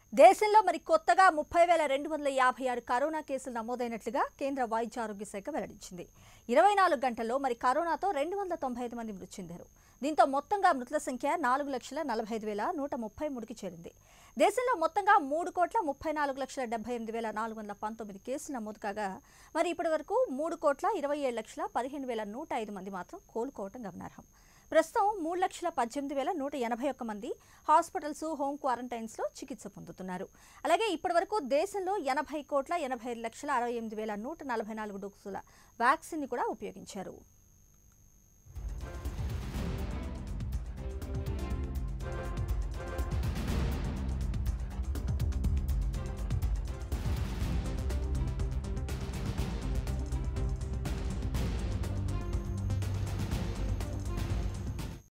దేశంలో మరి కొత్తగా ముప్పై వేల రెండు వందల యాభై ఆరు కరోనా కేసులు నమోదైనట్లుగా కేంద్ర వైద్య ఆరోగ్య శాఖ వెల్లడించింది ఇరవై నాలుగు గంటల్లో మరి కరోనాతో రెండు వందల తొంభై ఐదు మంది మృతి చెందారు దీంతో మొత్తంగా మృతుల సంఖ్య నాలుగు లక్షల నలభై ఐదు వేల నూట ముప్పై మూడుకి చేరింది దేశంలో మొత్తంగా మూడు కోట్ల ముప్పై నాలుగు లక్షల డెబ్బై ఎనిమిది వేల నాలుగు వందల పంతొమ్మిది కేసులు నమోదు కాగా మరి ఇప్పటి వరకు మూడు కోట్ల ఇరవై ఏడు లక్షల పదిహేను వేల నూట ఐదు మంది మాత్రం కోలుకోవటం గమనార్హం ప్రస్తుతం మూడు లక్షల పద్దెనిమిది వేల నూట ఎనభై ఒక్క మంది హాస్పిటల్స్ హోమ్ క్వారంటైన్స్లో చికిత్స పొందుతున్నారు అలాగే ఇప్పటివరకు దేశంలో ఎనభై కోట్ల ఎనభై ఐదు లక్షల అరవై ఎనిమిది వేల నూట నలభై నాలుగు డోసుల వ్యాక్సిన్ని కూడా ఉపయోగించారు